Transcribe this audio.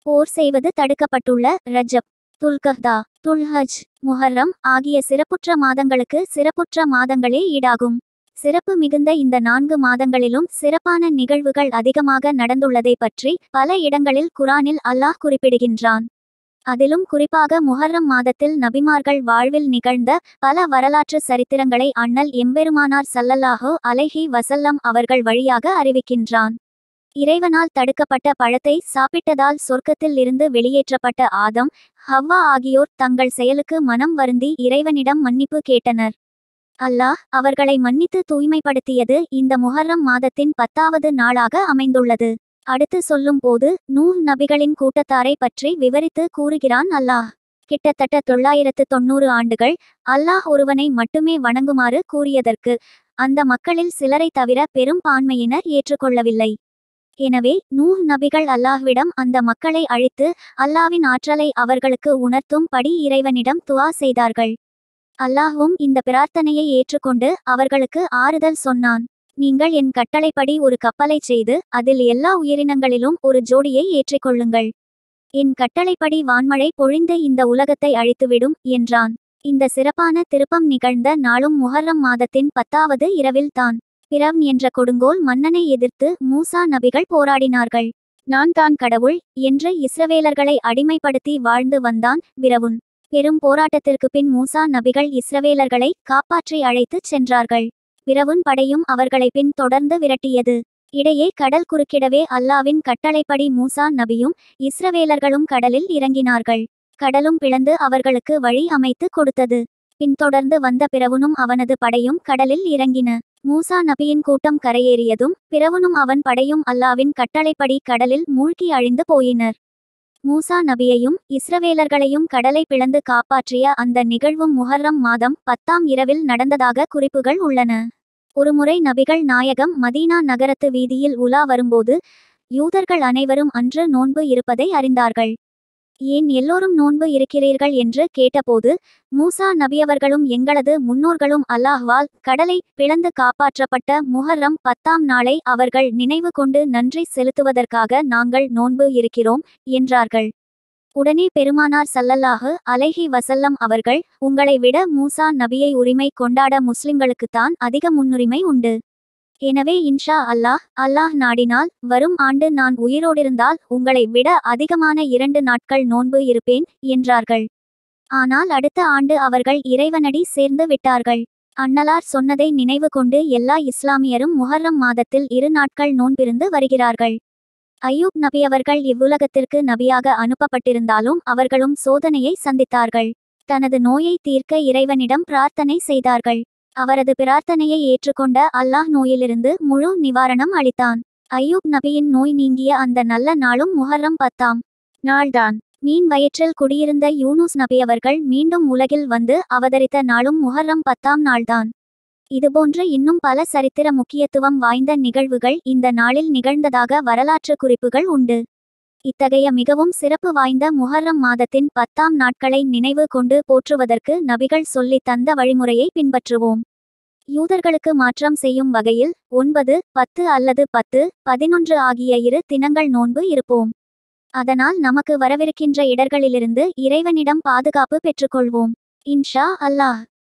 போர் செய்வது தடுக்கப்பட்டுள்ள ரஜப் துல்கஹ்தா துல்ஹஜ் முஹர்ரம் ஆகிய சிறப்புற்ற மாதங்களுக்கு சிறப்புற்ற மாதங்களே ஈடாகும் சிறப்பு மிகுந்த இந்த நான்கு மாதங்களிலும் சிறப்பான நிகழ்வுகள் அதிகமாக நடந்துள்ளதை பற்றி பல இடங்களில் குரானில் அல்லாஹ் குறிப்பிடுகின்றான் அதிலும் குறிப்பாக முஹர்ரம் மாதத்தில் நபிமார்கள் வாழ்வில் நிகழ்ந்த பல வரலாற்று சரித்திரங்களை அண்ணல் எம்பெருமானார் சல்லல்லாஹு அலைஹி வசல்லம் அவர்கள் வழியாக அறிவிக்கின்றான் இறைவனால் தடுக்கப்பட்ட பழத்தை சாப்பிட்டதால் சொர்க்கத்தில் இருந்து வெளியேற்றப்பட்ட ஆதம் ஹவ்வா ஆகியோர் தங்கள் செயலுக்கு மனம் வருந்தி இறைவனிடம் மன்னிப்பு கேட்டனர் அல்லாஹ் அவர்களை மன்னித்து தூய்மைப்படுத்தியது இந்த முஹர்ரம் மாதத்தின் பத்தாவது நாளாக அமைந்துள்ளது அடுத்து சொல்லும் போது நூஹ் நபிகளின் கூட்டத்தாரை பற்றி விவரித்து கூறுகிறான் அல்லாஹ் கிட்டத்தட்ட தொள்ளாயிரத்து தொண்ணூறு ஆண்டுகள் அல்லாஹ் ஒருவனை மட்டுமே வணங்குமாறு கூறியதற்கு அந்த மக்களில் சிலரை தவிர பெரும் பான்மையினர் ஏற்றுக்கொள்ளவில்லை எனவே நூஹ் நபிகள் அல்லாஹ்விடம் அந்த மக்களை அழித்து அல்லாவின் ஆற்றலை அவர்களுக்கு உணர்த்தும் படி இறைவனிடம் துவா செய்தார்கள் அல்லாஹ்வும் இந்த பிரார்த்தனையை ஏற்றுக்கொண்டு அவர்களுக்கு ஆறுதல் சொன்னான் நீங்கள் என் கட்டளைப்படி ஒரு கப்பலை செய்து அதில் எல்லா உயிரினங்களிலும் ஒரு ஜோடியை ஏற்றிக்கொள்ளுங்கள் என் கட்டளைப்படி வான்மழை பொழிந்து இந்த உலகத்தை அழித்துவிடும் என்றான் இந்த சிறப்பான திருப்பம் நிகழ்ந்த நாளும் முஹர்ரம் மாதத்தின் பத்தாவது இரவில்தான் பிரவ் என்ற கொடுங்கோல் மன்னனை எதிர்த்து மூசா நபிகள் போராடினார்கள் நான் தான் கடவுள் என்று இஸ்ரவேலர்களை அடிமைப்படுத்தி வாழ்ந்து வந்தான் பிரவுன் பெரும் போராட்டத்திற்கு பின் மூசா நபிகள் இஸ்ரவேலர்களை காப்பாற்றி அழைத்துச் சென்றார்கள் பிரவுன் படையும் அவர்களை பின் தொடர்ந்து விரட்டியது இடையே கடல் குறுக்கிடவே அல்லாவின் கட்டளைப்படி மூசா நபியும் இஸ்ரவேலர்களும் கடலில் இறங்கினார்கள் கடலும் பிளந்து அவர்களுக்கு வழி அமைத்து கொடுத்தது பின்தொடர்ந்து வந்த பிறவுனும் அவனது படையும் கடலில் இறங்கின மூசா நபியின் கூட்டம் கரையேறியதும் பிறவுனும் அவன் படையும் அல்லாவின் கட்டளைப்படி கடலில் மூழ்கி அழிந்து போயினர் மூசா நபியையும் இஸ்ரவேலர்களையும் கடலை பிளந்து காப்பாற்றிய அந்த நிகழ்வும் முஹர்ரம் மாதம் பத்தாம் இரவில் நடந்ததாக குறிப்புகள் உள்ளன ஒருமுறை நபிகள் நாயகம் மதீனா நகரத்து வீதியில் உலா வரும்போது யூதர்கள் அனைவரும் அன்று நோன்பு இருப்பதை அறிந்தார்கள் ஏன் எல்லோரும் நோன்பு இருக்கிறீர்கள் என்று கேட்டபோது மூசா நபியவர்களும் எங்களது முன்னோர்களும் அல்லாஹ்வால் கடலை பிளந்து காப்பாற்றப்பட்ட முஹர்ரம் பத்தாம் நாளை அவர்கள் நினைவு கொண்டு நன்றி செலுத்துவதற்காக நாங்கள் நோன்பு இருக்கிறோம் என்றார்கள் உடனே பெருமானார் சல்லல்லாஹு அலைஹி வசல்லம் அவர்கள் உங்களை விட மூசா நபியை உரிமை கொண்டாட முஸ்லிம்களுக்குத்தான் அதிக முன்னுரிமை உண்டு எனவே இன்ஷா அல்லாஹ் அல்லாஹ் நாடினால் வரும் ஆண்டு நான் உயிரோடிருந்தால் உங்களை விட அதிகமான இரண்டு நாட்கள் நோன்பு இருப்பேன் என்றார்கள் ஆனால் அடுத்த ஆண்டு அவர்கள் இறைவனடி சேர்ந்து விட்டார்கள் அன்னலார் சொன்னதை நினைவு கொண்டு எல்லா இஸ்லாமியரும் முஹர்ரம் மாதத்தில் இரு நாட்கள் நோன்பிருந்து வருகிறார்கள் ஐயூப் நபி அவர்கள் இவ்வுலகத்திற்கு நபியாக அனுப்பப்பட்டிருந்தாலும் அவர்களும் சோதனையை சந்தித்தார்கள் தனது நோயை தீர்க்க இறைவனிடம் பிரார்த்தனை செய்தார்கள் அவரது பிரார்த்தனையை ஏற்றுக்கொண்ட அல்லாஹ் நோயிலிருந்து முழு நிவாரணம் அளித்தான் ஐயூப் நபியின் நோய் நீங்கிய அந்த நல்ல நாளும் முஹர்ரம் பத்தாம் நாள்தான் மீன் வயிற்றில் குடியிருந்த யூனுஸ் நபி அவர்கள் மீண்டும் உலகில் வந்து அவதரித்த நாளும் முஹர்ரம் பத்தாம் நாள்தான் இதுபோன்ற இன்னும் பல சரித்திர முக்கியத்துவம் வாய்ந்த நிகழ்வுகள் இந்த நாளில் நிகழ்ந்ததாக வரலாற்று குறிப்புகள் உண்டு இத்தகைய மிகவும் சிறப்பு வாய்ந்த முஹர்ரம் மாதத்தின் பத்தாம் நாட்களை நினைவு கொண்டு போற்றுவதற்கு நபிகள் சொல்லி தந்த வழிமுறையை பின்பற்றுவோம் யூதர்களுக்கு மாற்றம் செய்யும் வகையில் ஒன்பது பத்து அல்லது பத்து பதினொன்று ஆகிய இரு தினங்கள் நோன்பு இருப்போம் அதனால் நமக்கு வரவிருக்கின்ற இடர்களிலிருந்து இறைவனிடம் பாதுகாப்பு பெற்றுக்கொள்வோம் இன்ஷா அல்லாஹ்